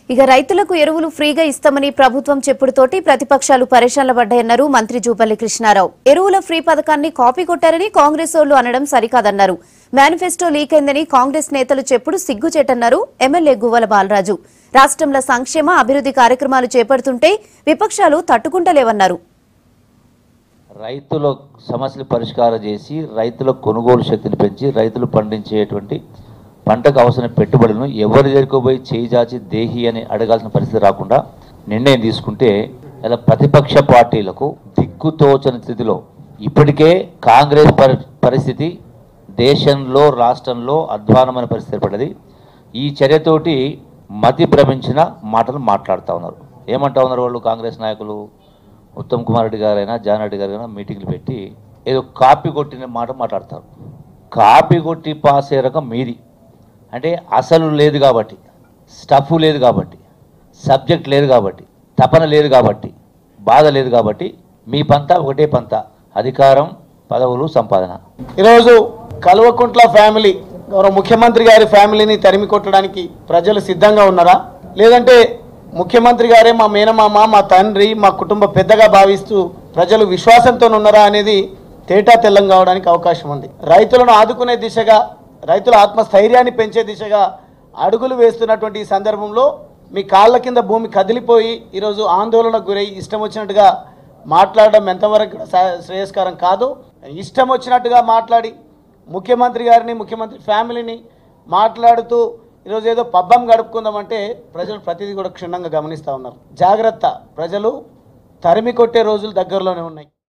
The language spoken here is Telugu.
ఇక రైతులకు ఎరువులు ఫ్రీగా ఇస్తామని ప్రభుత్వం చెప్పుడుతోటి ప్రతిపక్షాలు పరేషాన్ల పడ్డాయన్నారు మంత్రి జూపల్లి కృష్ణారావు ఎరువుల ఫ్రీ పథకాన్ని కాపీ కొట్టారని కాంగ్రెస్ ఓళ్లు అనడం సరికాదన్నారు మేనిఫెస్టో లీక్ అయిందని కాంగ్రెస్ నేతలు చెప్పుడు సిగ్గుచేటన్నారు ఎమ్మెల్యే గువ్వల బాలరాజు రాష్ట్రంలో సంక్షేమ అభివృద్ధి కార్యక్రమాలు చేపడుతుంటే విపక్షాలు తట్టుకుంటలేవన్నారు రైతుల సమస్యలు పరిష్కారం చేసి రైతుల కొనుగోలు శక్తిని పెంచి రైతులు పండించేటువంటి పంటకు అవసరమైన పెట్టుబడులను ఎవరి దగ్గరకు పోయి చేయి చాచి దేహి అని అడగాల్సిన పరిస్థితి రాకుండా నిర్ణయం తీసుకుంటే ఇలా ప్రతిపక్ష పార్టీలకు దిక్కుతోచని స్థితిలో ఇప్పటికే కాంగ్రెస్ పరి పరిస్థితి దేశంలో రాష్ట్రంలో అధ్వానమైన పరిస్థితి ఏర్పడ్డది ఈ చర్యతోటి మతి భ్రమించిన మాటలు మాట్లాడుతూ ఉన్నారు ఏమంటా ఉన్నారు వాళ్ళు కాంగ్రెస్ నాయకులు ఉత్తమ్ కుమార్ రెడ్డి గారైనా జాన్ రెడ్డి గారైనా మీటింగ్లు పెట్టి ఏదో కాపీ కొట్టిన మాట మాట్లాడతారు కాపీ కొట్టి పాస్ అయ్యే రకం మీది అంటే అసలు లేదు కాబట్టి స్టఫ్ లేదు కాబట్టి సబ్జెక్ట్ లేదు కాబట్టి తపన లేదు కాబట్టి బాధ లేదు కాబట్టి మీ పంత ఒకటే పంత అధికారం పదవులు సంపాదన ఈరోజు కల్వకుంట్ల ఫ్యామిలీ గౌరవ ముఖ్యమంత్రి గారి ఫ్యామిలీని తరిమి కొట్టడానికి ప్రజలు సిద్ధంగా ఉన్నారా లేదంటే ముఖ్యమంత్రి గారే మా మేనమామ మా తండ్రి మా కుటుంబ పెద్దగా భావిస్తూ ప్రజలు విశ్వాసంతో ఉన్నారా అనేది తేటా తెల్లం కావడానికి అవకాశం ఉంది రైతులను ఆదుకునే దిశగా రైతుల ఆత్మస్థైర్యాన్ని పెంచే దిశగా అడుగులు వేస్తున్నటువంటి ఈ సందర్భంలో మీ కాళ్ళ కింద భూమి కదిలిపోయి ఈరోజు ఆందోళనకు గురై ఇష్టం వచ్చినట్టుగా మాట్లాడడం ఎంతవరకు కూడా సా- శ్రేయస్కరం కాదు ఇష్టం వచ్చినట్టుగా మాట్లాడి ముఖ్యమంత్రి గారిని ముఖ్యమంత్రి ఫ్యామిలీని మాట్లాడుతూ ఈరోజు ఏదో పబ్బం గడుపుకుందామంటే ప్రజలు ప్రతిదీ కూడా క్షుణ్ణంగా గమనిస్తూ ఉన్నారు జాగ్రత్త ప్రజలు తరిమి కొట్టే రోజులు దగ్గరలోనే ఉన్నాయి